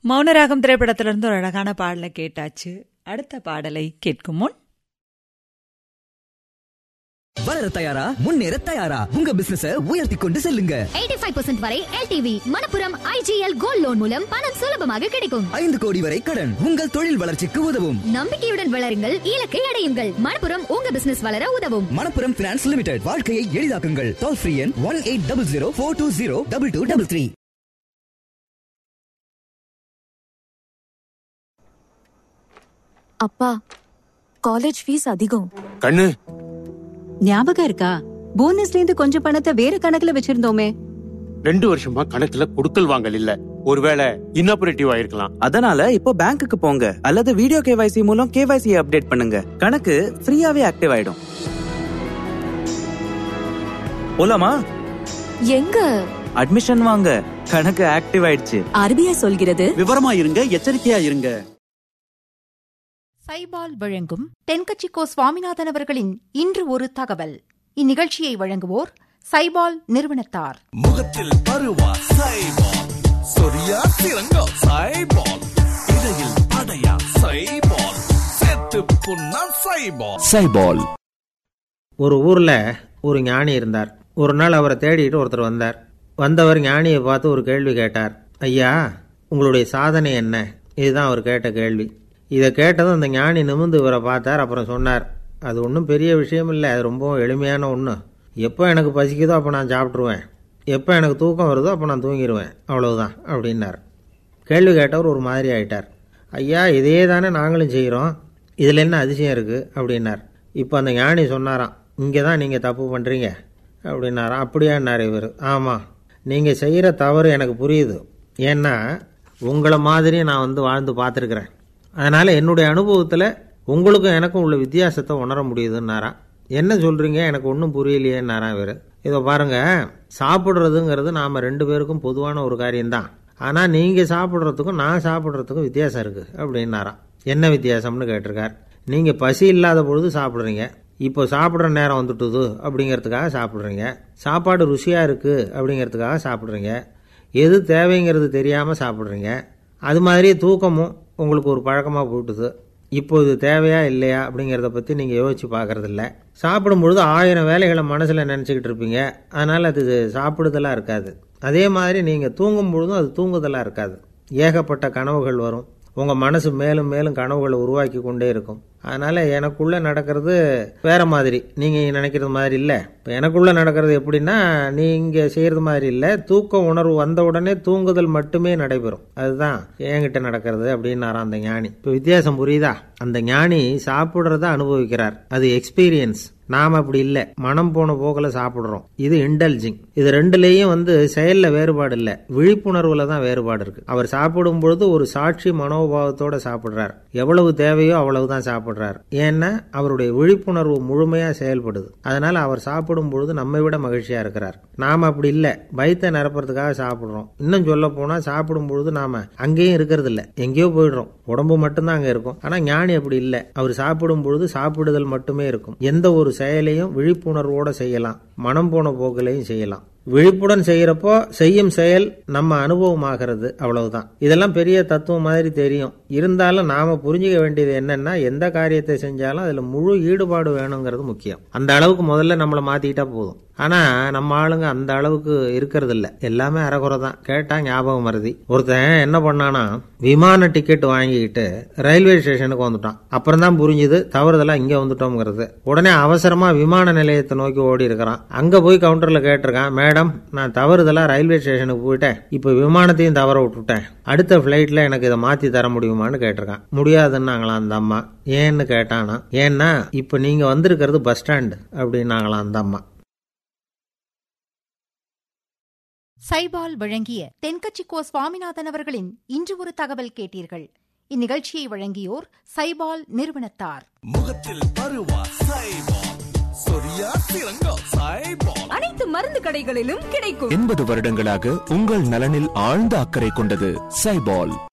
மௌனராகம் திரைப்படத்திலிருந்து ஒரு அழகான பாடலை கேட்டாச்சு அடுத்த பாடலை கேட்கும் முன் வளர தயாரா முன்னேற தயாரா உங்க பிசினஸ உயர்த்தி கொண்டு செல்லுங்க 85% வரை LTV Manappuram IGL gold loan மூலம் பணம் சுலபமாக கிடைக்கும் ஐந்து கோடி வரை கடன் உங்கள் தொழில் வளர்ச்சிக்கு உதவும் நம்பிக்கையுடன் வளருங்கள் இலக்கை அடையுங்கள் மணப்புரம் உங்க பிசினஸ் வளர உதவும் மணப்புரம் பினான்ஸ் லிமிடெட் வாழ்க்கையை எளிதாக்குங்கள் டோல் ஃப்ரீ எண் one eight double zero four two zero double two double three அப்பா காலேஜ் ஃபீஸ் அதிகம் கண்ணு ஞாபகம் இருக்கா போனஸ்ல இருந்து கொஞ்சம் பணத்தை வேற கணக்குல வச்சிருந்தோமே ரெண்டு வருஷமா கணக்குல கொடுக்கல் வாங்கல் இல்ல ஒருவேளை இன்னாபரேட்டிவ் ஆயிருக்கலாம் அதனால இப்போ பேங்க்குக்கு போங்க அல்லது வீடியோ கேவைசி மூலம் கேவைசி அப்டேட் பண்ணுங்க கணக்கு ஃப்ரீயாவே ஆக்டிவ் ஆயிடும் போலாமா எங்க அட்மிஷன் வாங்க கணக்கு ஆக்டிவ் ஆயிடுச்சு ஆர்பிஐ சொல்கிறது விவரமா இருங்க எச்சரிக்கையா இருங்க சைபால் வழங்கும் தென்கட்சிக்கோ சுவாமிநாதன் அவர்களின் இன்று ஒரு தகவல் இந்நிகழ்ச்சியை வழங்குவோர் சைபால் நிறுவனத்தார் முகத்தில் பருவா சைபால் சொரியா சிறங்கோ சைபால் இடையில் அடையா சைபால் செத்து புண்ணா சைபால் சைபால் ஒரு ஊர்ல ஒரு ஞானி இருந்தார் ஒரு நாள் அவரை தேடிட்டு ஒருத்தர் வந்தார் வந்தவர் ஞானியை பார்த்து ஒரு கேள்வி கேட்டார் ஐயா உங்களுடைய சாதனை என்ன இதுதான் அவர் கேட்ட கேள்வி இதை கேட்டதும் அந்த ஞானி நிமிர்ந்து இவரை பார்த்தார் அப்புறம் சொன்னார் அது ஒன்றும் பெரிய விஷயம் இல்லை அது ரொம்பவும் எளிமையான ஒன்று எப்போ எனக்கு பசிக்குதோ அப்போ நான் சாப்பிட்ருவேன் எப்போ எனக்கு தூக்கம் வருதோ அப்போ நான் தூங்கிடுவேன் அவ்வளவுதான் அப்படின்னார் கேள்வி கேட்டவர் ஒரு மாதிரி ஆயிட்டார் ஐயா இதே தானே நாங்களும் செய்கிறோம் இதில் என்ன அதிசயம் இருக்குது அப்படின்னார் இப்போ அந்த ஞானி சொன்னாராம் இங்கே தான் நீங்கள் தப்பு பண்ணுறீங்க அப்படின்னாராம் அப்படியான்னார் இவர் ஆமாம் நீங்கள் செய்கிற தவறு எனக்கு புரியுது ஏன்னா உங்களை மாதிரி நான் வந்து வாழ்ந்து பார்த்துருக்குறேன் அதனால் என்னுடைய அனுபவத்தில் உங்களுக்கும் எனக்கும் உள்ள வித்தியாசத்தை உணர முடியுதுன்னாராம் என்ன சொல்கிறீங்க எனக்கு ஒன்றும் புரியலையேன்னாராம் இவர் இதோ பாருங்க சாப்பிட்றதுங்கிறது நாம் ரெண்டு பேருக்கும் பொதுவான ஒரு காரியம்தான் ஆனால் நீங்கள் சாப்பிட்றதுக்கும் நான் சாப்பிட்றதுக்கும் வித்தியாசம் இருக்குது அப்படின்னாராம் என்ன வித்தியாசம்னு கேட்டிருக்கார் நீங்கள் பசி இல்லாத பொழுது சாப்பிட்றீங்க இப்போ சாப்பிட்ற நேரம் வந்துட்டுது அப்படிங்கிறதுக்காக சாப்பிட்றீங்க சாப்பாடு ருசியாக இருக்குது அப்படிங்கிறதுக்காக சாப்பிட்றீங்க எது தேவைங்கிறது தெரியாமல் சாப்பிட்றீங்க அது மாதிரி தூக்கமும் உங்களுக்கு ஒரு பழக்கமாக போயிட்டுது இப்போ இது தேவையா இல்லையா அப்படிங்கிறத பற்றி நீங்கள் யோசிச்சு பார்க்கறதில்ல சாப்பிடும்பொழுது ஆயிரம் வேலைகளை மனசில் நினச்சிக்கிட்டு இருப்பீங்க அதனால் அது சாப்பிடுதலாக இருக்காது அதே மாதிரி நீங்கள் தூங்கும் பொழுதும் அது தூங்குதலாக இருக்காது ஏகப்பட்ட கனவுகள் வரும் உங்கள் மனசு மேலும் மேலும் கனவுகளை உருவாக்கி கொண்டே இருக்கும் அதனால் எனக்குள்ளே நடக்கிறது வேற மாதிரி நீங்கள் நினைக்கிறது மாதிரி இல்லை இப்போ எனக்குள்ளே நடக்கிறது எப்படின்னா நீங்கள் செய்கிறது மாதிரி இல்லை தூக்க உணர்வு வந்த உடனே தூங்குதல் மட்டுமே நடைபெறும் அதுதான் என்கிட்ட நடக்கிறது அப்படின்னாராம் அந்த ஞானி இப்போ வித்தியாசம் புரியுதா அந்த ஞானி சாப்பிட்றத அனுபவிக்கிறார் அது எக்ஸ்பீரியன்ஸ் நாம் அப்படி இல்லை மனம் போன போக்கில் சாப்பிட்றோம் இது இன்டல்ஜிங் இது ரெண்டுலேயும் வந்து செயலில் வேறுபாடு இல்லை விழிப்புணர்வில் தான் வேறுபாடு இருக்கு அவர் சாப்பிடும் பொழுது ஒரு சாட்சி மனோபாவத்தோட சாப்பிட்றார் எவ்வளவு தேவையோ அவ்வளவு தான் சாப்பிட்றார் ஏன்னா அவருடைய விழிப்புணர்வு முழுமையாக செயல்படுது அதனால அவர் சாப்பிடும் பொழுது நம்மை விட மகிழ்ச்சியாக இருக்கிறார் நாம் அப்படி இல்லை வயிற்றை நிரப்புறதுக்காக சாப்பிட்றோம் இன்னும் சொல்ல போனால் சாப்பிடும் பொழுது நாம அங்கேயும் இருக்கிறது இல்லை எங்கேயோ போயிடுறோம் உடம்பு மட்டும்தான் அங்கே இருக்கும் ஆனால் ஞானி அப்படி இல்லை அவர் சாப்பிடும் பொழுது சாப்பிடுதல் மட்டுமே இருக்கும் எந்த ஒரு செயலையும் விழிப்புணர்வோட செய்யலாம் மனம் போன போக்கிலையும் செய்யலாம் விழிப்புடன் செய்யறப்போ செய்யும் செயல் நம்ம அனுபவமாகிறது அவ்வளவுதான் இதெல்லாம் பெரிய தத்துவம் மாதிரி தெரியும் இருந்தாலும் நாம புரிஞ்சுக்க வேண்டியது என்னன்னா எந்த காரியத்தை செஞ்சாலும் அதுல முழு ஈடுபாடு வேணுங்கிறது முக்கியம் அந்த அளவுக்கு முதல்ல நம்மளை மாத்திக்கிட்டா போதும் ஆனா நம்ம ஆளுங்க அந்த அளவுக்கு இருக்கிறது இல்ல எல்லாமே அறகுறை தான் கேட்டா ஞாபகம் மருதி ஒருத்தன் என்ன பண்ணானா விமான டிக்கெட் வாங்கிக்கிட்டு ரயில்வே ஸ்டேஷனுக்கு வந்துட்டான் அப்புறம் தான் புரிஞ்சுது தவறுதலா இங்க வந்துட்டோம்ங்கிறது உடனே அவசரமா விமான நிலையத்தை நோக்கி ஓடி இருக்கிறான் அங்க போய் கவுண்டர்ல கேட்டிருக்கான் மேடம் நான் தவறுதலா ரயில்வே ஸ்டேஷனுக்கு போயிட்டேன் இப்போ விமானத்தையும் தவற விட்டுட்டேன் அடுத்த ஃபிளைட்ல எனக்கு இதை மாத்தி தர முடியுமான்னு கேட்டிருக்கான் முடியாதுன்னாங்களாம் அந்த அம்மா ஏன்னு கேட்டானா ஏன்னா இப்போ நீங்க வந்திருக்கிறது பஸ் ஸ்டாண்ட் அப்படின்னாங்களாம் அந்த அம்மா சைபால் வழங்கிய தென்கட்சிக்கோ சுவாமிநாதன் அவர்களின் இன்று ஒரு தகவல் கேட்டீர்கள் இந்நிகழ்ச்சியை வழங்கியோர் சைபால் நிறுவனத்தார் முகத்தில் பருவா சைபால் சொரியா சிறங்கோ சைபால் அனைத்து மருந்து கடைகளிலும் கிடைக்கும் எண்பது வருடங்களாக உங்கள் நலனில் ஆழ்ந்த அக்கறை கொண்டது சைபால்